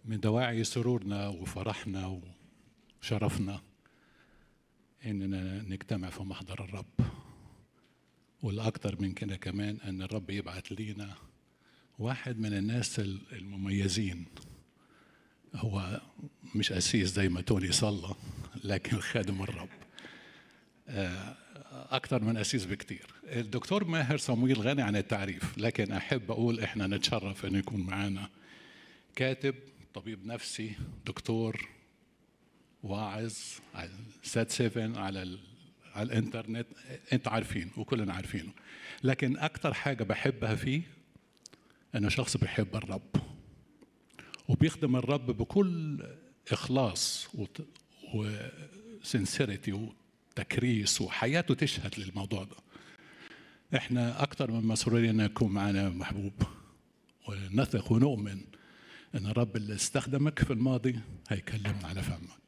من دواعي سرورنا وفرحنا وشرفنا اننا نجتمع في محضر الرب والاكثر من كده كمان ان الرب يبعت لينا واحد من الناس المميزين هو مش أسيس زي ما توني صلى لكن خادم الرب أكثر من أسيس بكتير الدكتور ماهر صمويل غني عن التعريف لكن أحب أقول إحنا نتشرف أن يكون معانا كاتب طبيب نفسي دكتور واعظ على سات 7 على ال... على الانترنت انتوا عارفين وكلنا عارفينه لكن اكتر حاجه بحبها فيه انه شخص بيحب الرب وبيخدم الرب بكل اخلاص وسنسيريتي وتكريس وحياته تشهد للموضوع ده احنا اكتر من مسرورين ان يكون معنا محبوب ونثق ونؤمن ان الرب اللي استخدمك في الماضي هيكلمنا على فمك